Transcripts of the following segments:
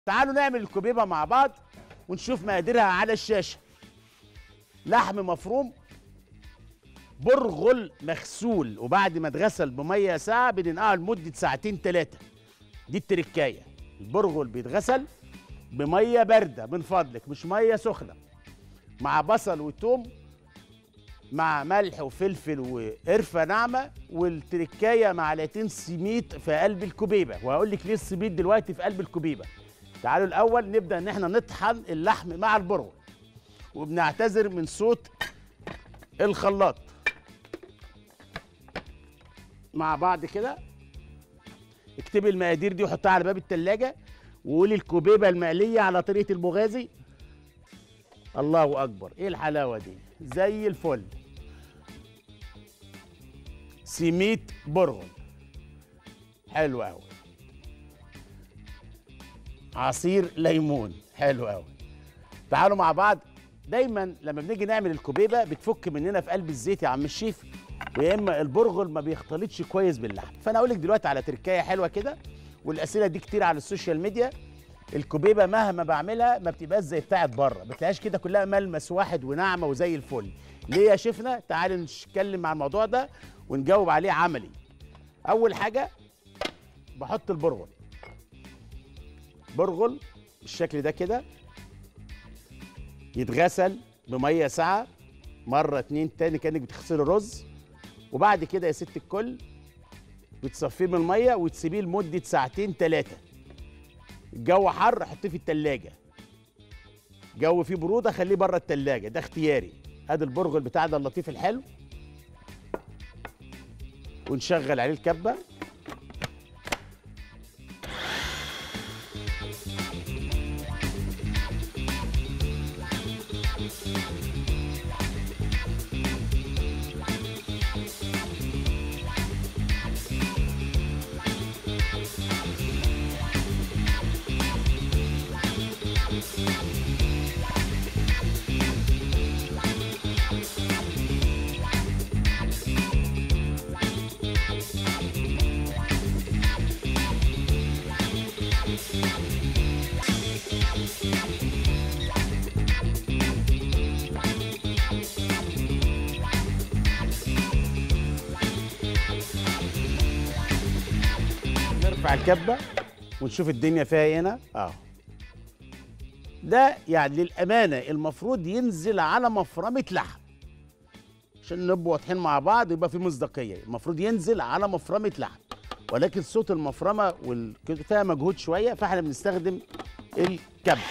تعالوا نعمل الكوبيبه مع بعض ونشوف مقاديرها على الشاشه لحم مفروم برغل مغسول وبعد ما اتغسل بميه ساعه بننقعه لمده ساعتين ثلاثه دي التركايه البرغل بيتغسل بميه بارده من فضلك مش ميه سخنه مع بصل وتوم مع ملح وفلفل وقرفه ناعمه والتركايه معلقتين سميد في قلب الكوبيبه وهقول لك ليه السميد دلوقتي في قلب الكوبيبه تعالوا الاول نبدا ان احنا نطحن اللحم مع البرغل وبنعتذر من صوت الخلاط مع بعض كده اكتبي المقادير دي وحطها على باب التلاجة وقولي الكوبيبه المقليه على طريقه المغازي الله اكبر ايه الحلاوه دي زي الفل سميت برغل حلو قوي عصير ليمون حلو قوي تعالوا مع بعض دايما لما بنيجي نعمل الكوبيبه بتفك مننا في قلب الزيت يا عم الشيف ويا اما البرغل ما بيختلطش كويس باللحم فانا اقول لك دلوقتي على تركايه حلوه كده والاسئله دي كتير على السوشيال ميديا الكوبيبه مهما بعملها ما بتبقاش زي بتاعت بره ما بتلاقيش كده كلها ملمس واحد وناعمه وزي الفل ليه يا شيفنا تعالوا نتكلم عن الموضوع ده ونجاوب عليه عملي اول حاجه بحط البرغل برغل بالشكل ده كده يتغسل بميه ساعه مره اتنين تاني كانك بتغسلي رز وبعد كده يا ست الكل بتصفيه من الميه وتسيبيه لمده ساعتين ثلاثه الجو حر حطيه في التلاجة جو فيه برودة خليه بره التلاجة ده اختياري ادي البرغل بتاعنا اللطيف الحلو ونشغل عليه الكبة نرفع الكبة ونشوف الدنيا فيها ايه هنا اه ده يعني للأمانة المفروض ينزل على مفرمة لحم عشان نبقى واضحين مع بعض يبقى في مصداقية المفروض ينزل على مفرمة لحم ولكن صوت المفرمة وال... فيها مجهود شوية فاحنا بنستخدم الكبة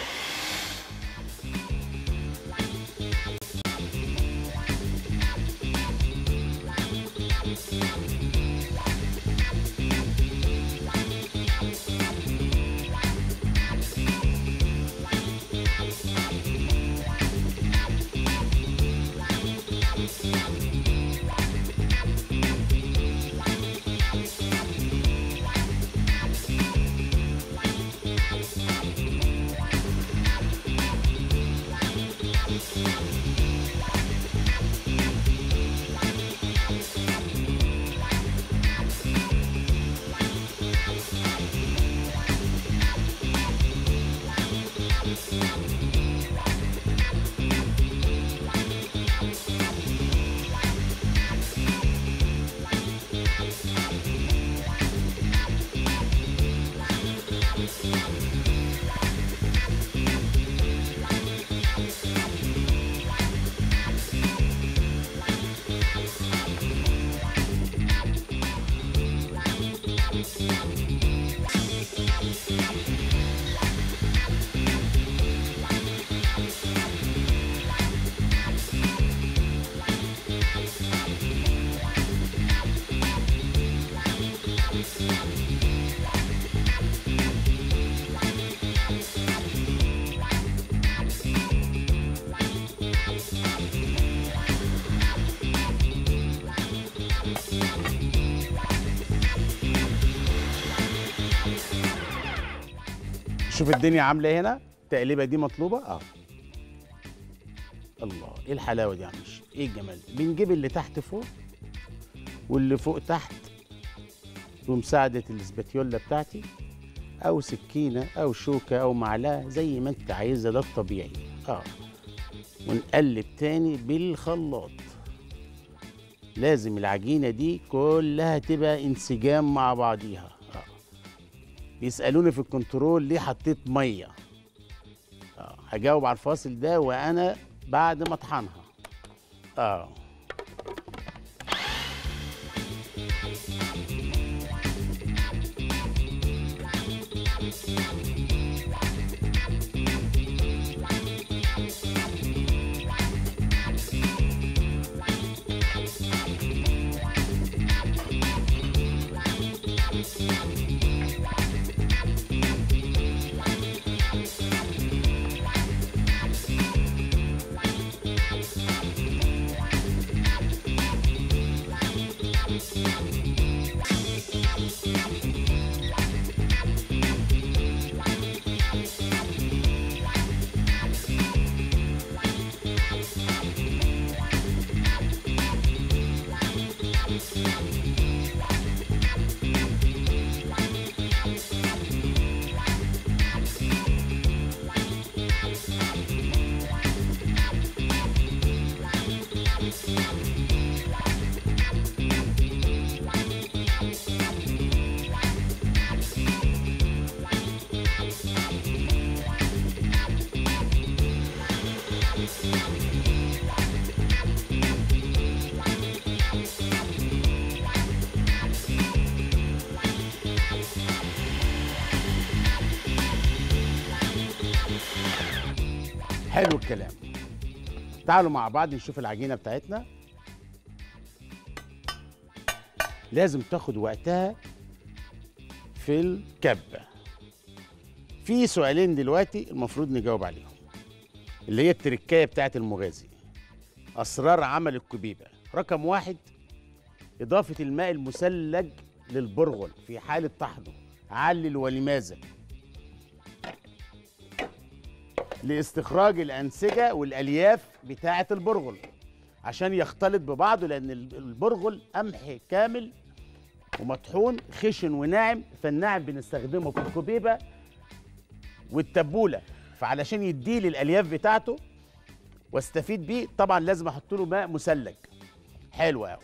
شوف الدنيا عامله إيه هنا التقليبه دي مطلوبه اه الله ايه الحلاوه دي يا عم الشيف؟ ايه الجمال ده بنجيب اللي تحت فوق واللي فوق تحت بمساعده الاسباتيولا بتاعتي او سكينه او شوكه او معلقه زي ما انت عايزها ده الطبيعي اه ونقلب تاني بالخلاط لازم العجينه دي كلها تبقى انسجام مع بعضيها آه. بيسالوني في الكنترول ليه حطيت ميه آه. هجاوب على الفاصل ده وانا بعد ما اطحنها اه حلو الكلام تعالوا مع بعض نشوف العجينه بتاعتنا لازم تاخد وقتها في الكبه في سؤالين دلوقتي المفروض نجاوب عليهم اللي هي التركايه بتاعت المغازي اسرار عمل الكبيبه رقم واحد اضافه الماء المثلج للبرغل في حاله طحنه علل ولماذا لاستخراج الأنسجة والألياف بتاعة البرغل عشان يختلط ببعضه لأن البرغل قمح كامل ومطحون خشن وناعم فالناعم بنستخدمه في الكبيبة والتبولة فعلشان يديه للألياف بتاعته واستفيد بيه طبعا لازم احط له ماء مثلج حلو قوي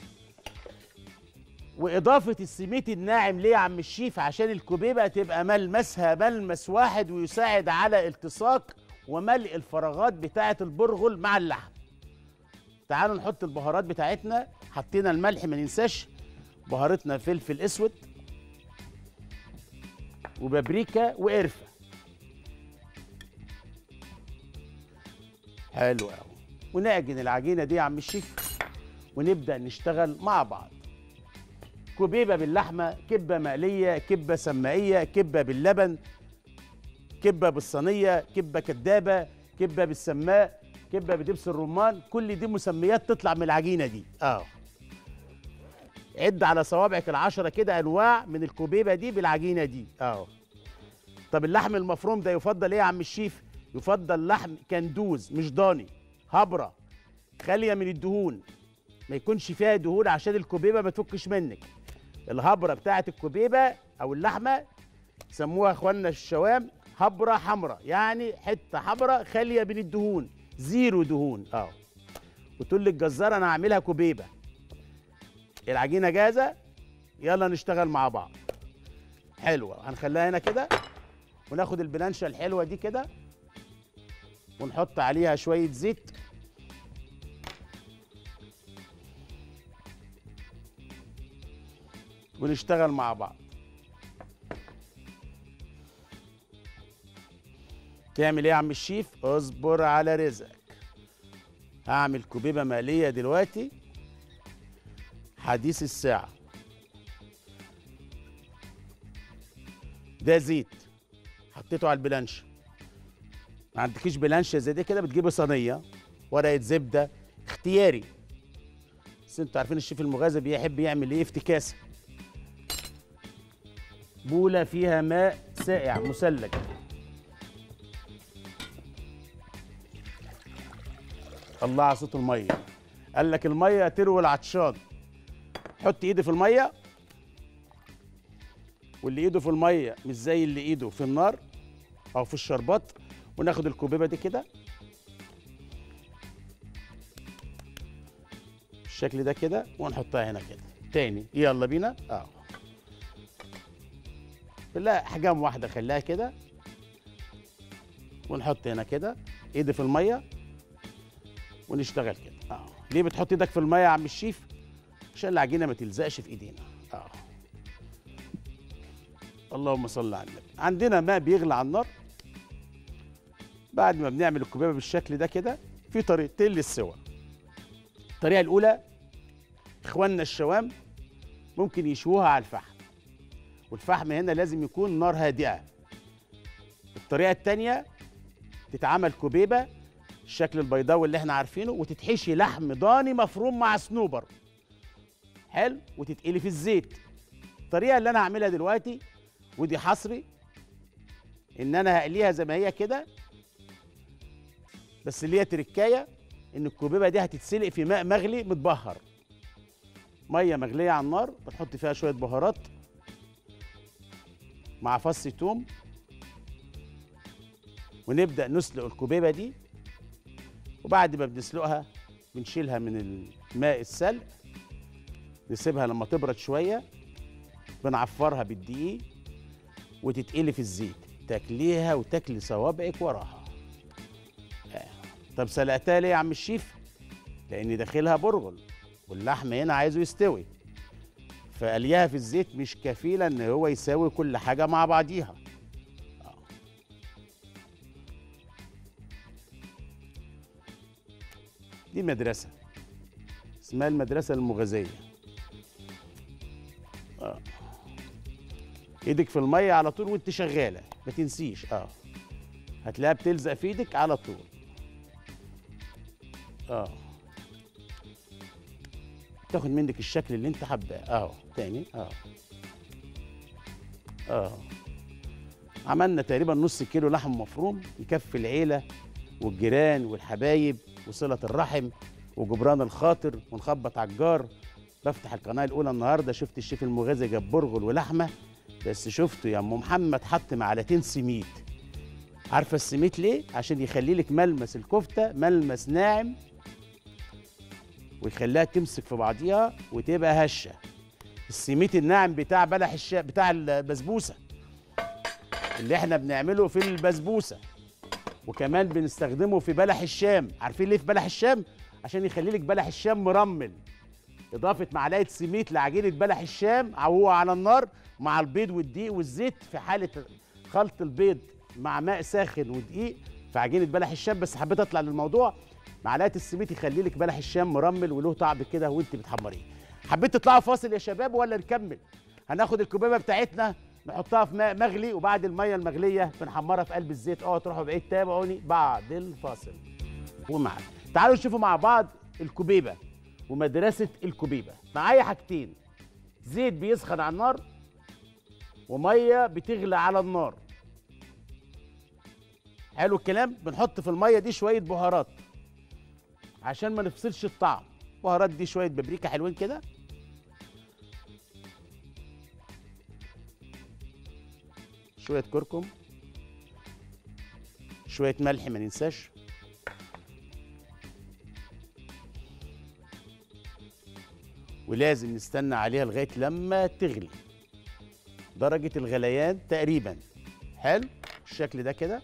واضافه السميد الناعم ليه يا عم الشيف عشان الكبيبه تبقى ملمسها ملمس واحد ويساعد على التصاق وملء الفراغات بتاعه البرغل مع اللحم تعالوا نحط البهارات بتاعتنا حطينا الملح ما ننساش بهارتنا فلفل اسود وبابريكا وقرفه حلو قوي ونعجن العجينه دي يا عم الشيف ونبدا نشتغل مع بعض كبيبه باللحمه كبه مقليه كبه سمائيه كبه باللبن كبه بالصينيه كبه كدابه كبه بالسماء كبه بدبس الرمان كل دي مسميات تطلع من العجينه دي اه عد على صوابعك العشرة كده انواع من الكبيبه دي بالعجينه دي اه طب اللحم المفروم ده يفضل ايه يا عم الشيف يفضل لحم كندوز مش ضاني هبره خاليه من الدهون ما يكونش فيها دهون عشان الكبيبه ما تفكش منك الهبره بتاعه الكبيبه او اللحمه سموها اخواننا الشوام هبره حمراء يعني حته حمراء خاليه من الدهون زيرو دهون اه وتقول للجزار انا هعملها كبيبه العجينه جاهزه يلا نشتغل مع بعض حلوه هنخليها هنا كده وناخد البلانشه الحلوه دي كده ونحط عليها شويه زيت ونشتغل مع بعض تعمل ايه يا عم الشيف اصبر على رزقك هعمل كبيبه مقليه دلوقتي حديث الساعه ده زيت حطيته على البلانشه ما عندكيش بلانشه زي دي كده بتجيبي صينيه ورقه زبده اختياري بس انتوا عارفين الشيف المغازي بيحب يعمل ايه افتكاسه بوله فيها ماء ساقع مثلج الله على صوت الميه قال لك الميه تروي العطشان حط ايدي في الميه واللي ايده في الميه مش زي اللي ايده في النار او في الشربات وناخد الكوبيبه دي كده بالشكل ده كده ونحطها هنا كده تاني يلا بينا اه لا احجام واحده خليها كده ونحط هنا كده ايدي في الميه ونشتغل كده اه ليه بتحط ايدك في الميه يا عم الشيف عشان العجينه ما تلزقش في ايدينا اه اللهم صل على النبي عندنا ماء بيغلي على النار بعد ما بنعمل الكوبايه بالشكل ده كده في طريقتين للسوى الطريقه الاولى اخواننا الشوام ممكن يشووها على الفحم والفحم هنا لازم يكون نار هادئه الطريقه الثانيه تتعمل كوبيبه الشكل البيضاوي اللي احنا عارفينه وتتحشي لحم ضاني مفروم مع صنوبر حلو وتتقلي في الزيت الطريقه اللي انا هعملها دلوقتي ودي حصري ان انا هقليها زي ما هي كده بس اللي هي تركايه ان الكوبيبه دي هتتسلق في ماء مغلي متبهر ميه مغليه على النار بنحط فيها شويه بهارات مع فص توم ونبدا نسلق الكوبيبه دي وبعد ما بنسلقها بنشيلها من الماء السلق نسيبها لما تبرد شويه بنعفرها بالدقيق وتتقلي في الزيت تاكليها وتاكلي صوابعك وراها آه. طب سلقتها ليه يا عم الشيف لان داخلها برغل واللحم هنا عايزه يستوي فقليها في الزيت مش كفيله ان هو يساوي كل حاجه مع بعضيها آه. دي مدرسه اسمها المدرسه المغازيه اه ايدك في الميه على طول وانت شغاله ما تنسيش اه هتلاقيها بتلزق في ايدك على طول اه تاخد منك الشكل اللي انت حباه اهو تاني اه اه عملنا تقريبا نص كيلو لحم مفروم يكفي العيله والجيران والحبايب وصله الرحم وجبران الخاطر ونخبط على الجار بفتح القناه الاولى النهارده شفت الشيف المغازي جاب برغل ولحمه بس شفته يا ام محمد حط معلقتين سميد عارفه السميد ليه عشان يخلي لك ملمس الكفته ملمس ناعم ويخليها تمسك في بعضيها وتبقى هشه السميد الناعم بتاع بلح الشا بتاع البسبوسه اللي احنا بنعمله في البسبوسه وكمان بنستخدمه في بلح الشام عارفين ليه في بلح الشام عشان يخلي لك بلح الشام مرمل اضافه معلقه سميد لعجينه بلح الشام وهو على النار مع البيض والدقيق والزيت في حاله خلط البيض مع ماء ساخن ودقيق في عجينه بلح الشام بس حبيت اطلع للموضوع معلقه السميد يخلي لك بلح الشام مرمل وله طعم كده وانت بتحمريه حبيت تطلعوا فاصل يا شباب ولا نكمل هناخد الكبابه بتاعتنا نحطها في ماء مغلي وبعد الميه المغليه بنحمرها في قلب الزيت اه تروحوا بعيد تابعوني بعد الفاصل ومعانا تعالوا نشوفوا مع بعض الكبيبه ومدرسه الكبيبه معايا حاجتين زيت بيسخن على النار وميه بتغلى على النار حلو الكلام بنحط في الميه دي شويه بهارات عشان ما نفصلش الطعم بهارات دي شويه بابريكا حلوين كده شويه كركم شويه ملح ما ننساش ولازم نستنى عليها لغايه لما تغلي درجه الغليان تقريبا حلو الشكل ده كده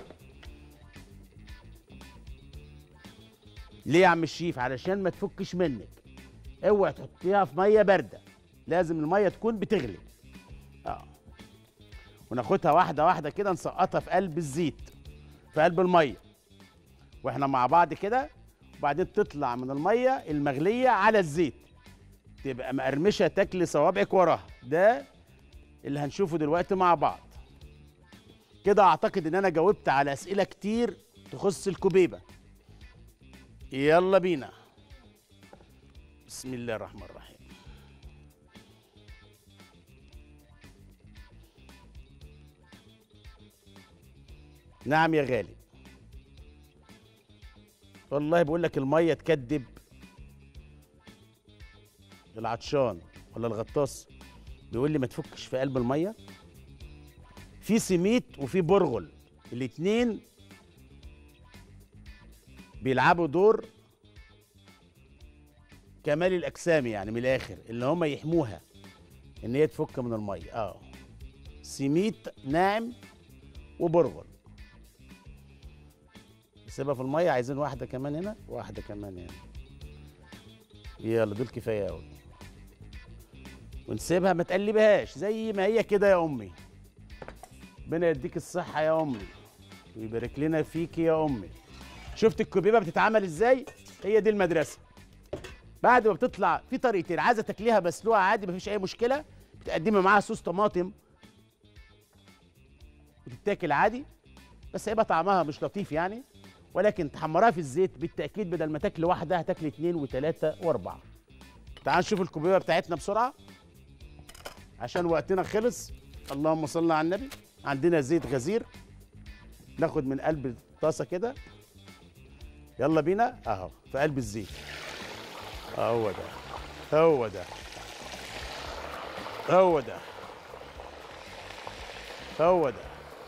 ليه يا عم الشيف علشان ما تفكش منك اوعي تحطيها في ميه بارده لازم الميه تكون بتغلي اه وناخدها واحده واحده كده نسقطها في قلب الزيت في قلب الميه واحنا مع بعض كده وبعدين تطلع من الميه المغليه على الزيت تبقى مقرمشه تاكلي صوابعك وراها ده اللي هنشوفه دلوقتي مع بعض كده اعتقد ان انا جاوبت على اسئله كتير تخص الكبيبه يلا بينا بسم الله الرحمن الرحيم نعم يا غالي والله بقول لك الميه تكدب العطشان ولا الغطاس بيقول لي ما تفكش في قلب الميه في سميت وفي برغل الاتنين بيلعبوا دور كمال الاجسام يعني من الاخر اللي هم يحموها ان هي تفك من الميه اه سميت ناعم وبرغل نسيبها في الميه عايزين واحده كمان هنا واحده كمان هنا يلا دول كفايه قوي ونسيبها ما تقلبهاش زي ما هي كده يا امي ربنا يديك الصحه يا امي ويبارك لنا فيك يا امي شفت الكبيبه بتتعمل ازاي هي دي المدرسه بعد ما بتطلع في طريقتين عايزه تاكليها مسلوقه عادي مفيش اي مشكله بتقدمي معاها صوص طماطم وتتاكل عادي بس هيبقى طعمها مش لطيف يعني ولكن تحمرها في الزيت بالتاكيد بدل ما تاكل واحده هتاكل اتنين وتلاته واربعه تعال نشوف الكبيبه بتاعتنا بسرعه عشان وقتنا خلص اللهم صل على النبي عندنا زيت غزير ناخد من قلب الطاسه كده يلا بينا اهو في قلب الزيت هو ده هو ده هو ده هو ده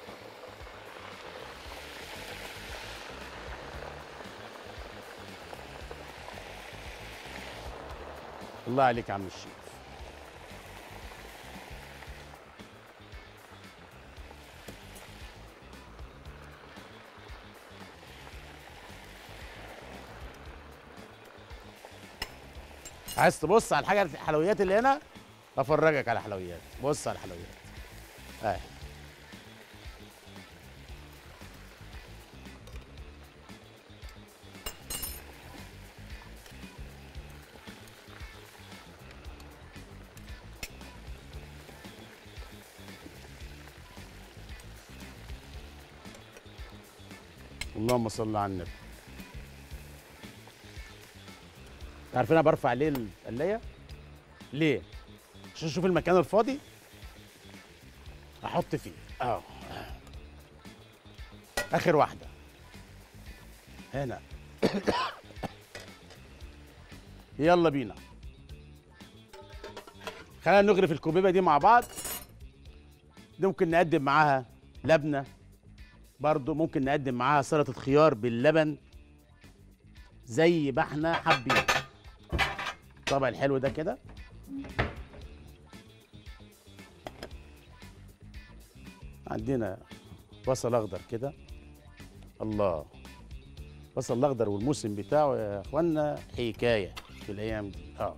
الله عليك يا عم الشيخ عايز تبص على الحاجه الحلويات اللي هنا افرجك على حلويات بص على الحلويات اهي اللهم صل على النبي عارفين انا برفع ليه القلايه ليه عشان اشوف المكان الفاضي احط فيه اه اخر واحده هنا يلا بينا خلينا نغرف الكوبيبه دي مع بعض دي ممكن نقدم معاها لبنه برضو ممكن نقدم معاها سلطه خيار باللبن زي ما احنا حابين الطبق الحلو ده كده عندنا بصل اخضر كده الله بصل الاخضر والموسم بتاعه يا اخوانا حكايه في الايام دي اه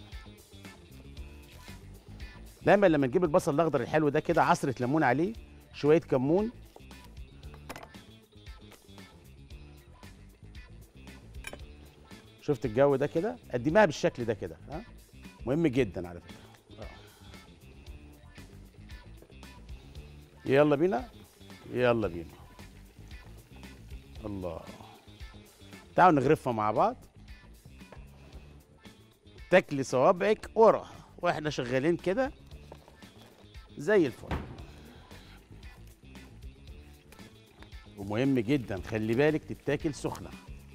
دايما لما نجيب البصل الاخضر الحلو ده كده عصره ليمون عليه شويه كمون شفت الجو ده كده قدمها بالشكل ده كده ها مهم جدا على فكره آه. يلا بينا يلا بينا الله تعالوا نغرفها مع بعض تاكلي صوابعك وراها واحنا شغالين كده زي الفل ومهم جدا خلي بالك تتاكل سخنه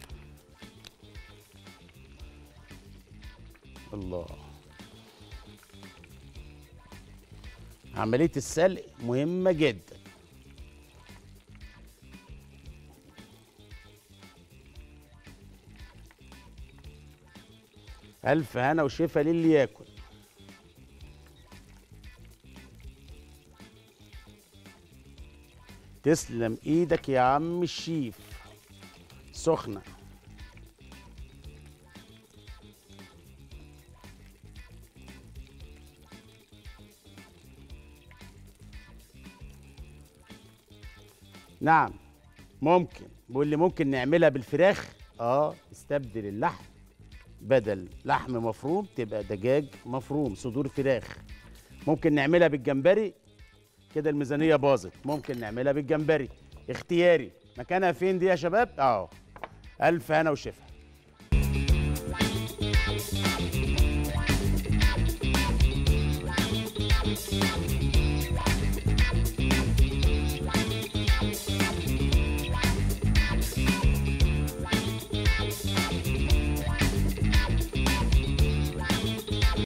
الله عملية السلق مهمة جدا ألف هنا وشفا للي ياكل تسلم ايدك يا عم الشيف سخنه نعم ممكن بيقول لي ممكن نعملها بالفراخ اه استبدل اللحم بدل لحم مفروم تبقى دجاج مفروم صدور فراخ ممكن نعملها بالجمبري كده الميزانيه باظت ممكن نعملها بالجمبري اختياري مكانها فين دي يا شباب اه الف هنا وشفا